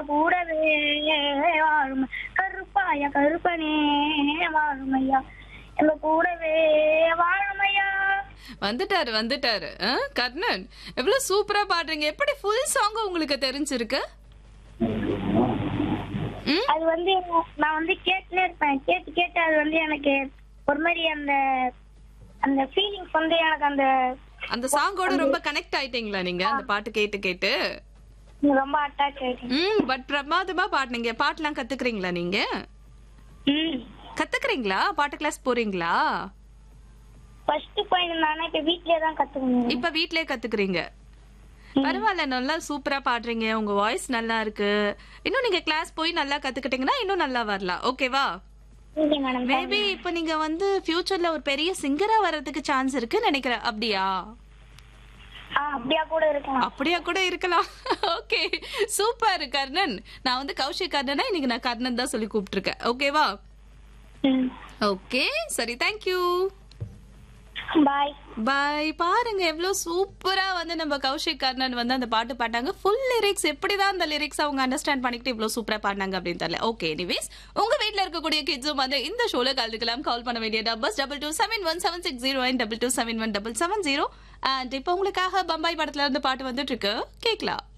கூடவே வாழும் கருப்பாய கருப்பனே வாழுமையா எங்க கூடவே வாழுமையா வந்துட்டாரு வந்துட்டாரு ஆ, கர்ணன் எவ்வளவு சூப்பரா பாடுறீங்க எப்படி ஃபுல் சாங் உங்களுக்கு தெரிஞ்சிருக்கு ம் அது வந்து நான் வந்து கேட்டுனே இருப்பேன் கேட்டு கேட்டு அது வந்து எனக்கு ஒரு மாதிரி அந்த அந்த ஃபீலிங்ஸ் வந்து எனக்கு அந்த அந்த சாங்கோட ரொம்ப கனெக்ட் ஆயிட்டீங்களா நீங்க அந்த பாட்டு கேட்டு கேட்டு ரொம்ப அட்டாச் ஆயிட்டேன் ம் பட் பிரமாதமா பாடுனீங்க பாட்டுலாம் கத்துக்கிறீங்களா நீங்க ம் கத்துக்கிறீங்களா பாட்டு கிளாஸ் போறீங்களா ஃபர்ஸ்ட் பாயிண்ட் நானே இப்ப வீட்லயே தான் கத்துக்கணும் இப்ப வீட்லயே கத்துக்கிறீங்க பரவாயில்ல நல்லா சூப்பரா பாடுறீங்க உங்க வாய்ஸ் நல்லா இருக்கு இன்னும் நீங்க கிளாஸ் போய் நல்லா கத்துக்கிட்டீங்கன்னா இன்னும் நல்லா வரலாம் ஓகேவா ஓகே மேடம் மேபி இப்ப நீங்க வந்து ஃபியூச்சர்ல ஒரு பெரிய சிங்கரா வர்றதுக்கு சான்ஸ் இருக்குன்னு நினைக்கிறேன் அப்படியா ஆ அப்படியா கூட இருக்கலாம் அப்படியா கூட இருக்கலாம் ஓகே சூப்பர் கர்ணன் நான் வந்து கௌஷிக் கர்ணனா இன்னைக்கு நான் கர்ணன் தான் சொல்லி கூப்பிட்டுருக்கேன் ஓகேவா ம் ஓகே சரி தேங்க்யூ பாய் பாய் பாருங்க எவ்வளவு சூப்பரா வந்து நம்ம கௌஷிக் கர்ணன் வந்து அந்த பாட்டு பாட்டாங்க ஃபுல் லிரிக்ஸ் எப்படிதான் அந்த லிரிக்ஸ் அவங்க அண்டர்ஸ்டாண்ட் பண்ணிக்கிட்டு இவ்வளவு சூப்பரா பாடினாங்க அப்படின்னு தெரியல ஓகே எனிவேஸ் உங்க வீட்ல இருக்கக்கூடிய கிட்ஸும் வந்து இந்த ஷோல கலந்துக்கலாம் கால் பண்ண வேண்டிய numbers double two seven one seven six zero double two seven one double seven zero and இப்போ உங்களுக்காக பம்பாய் படத்துல இருந்து பாட்டு வந்துட்டு இருக்கு கேட்கலாம்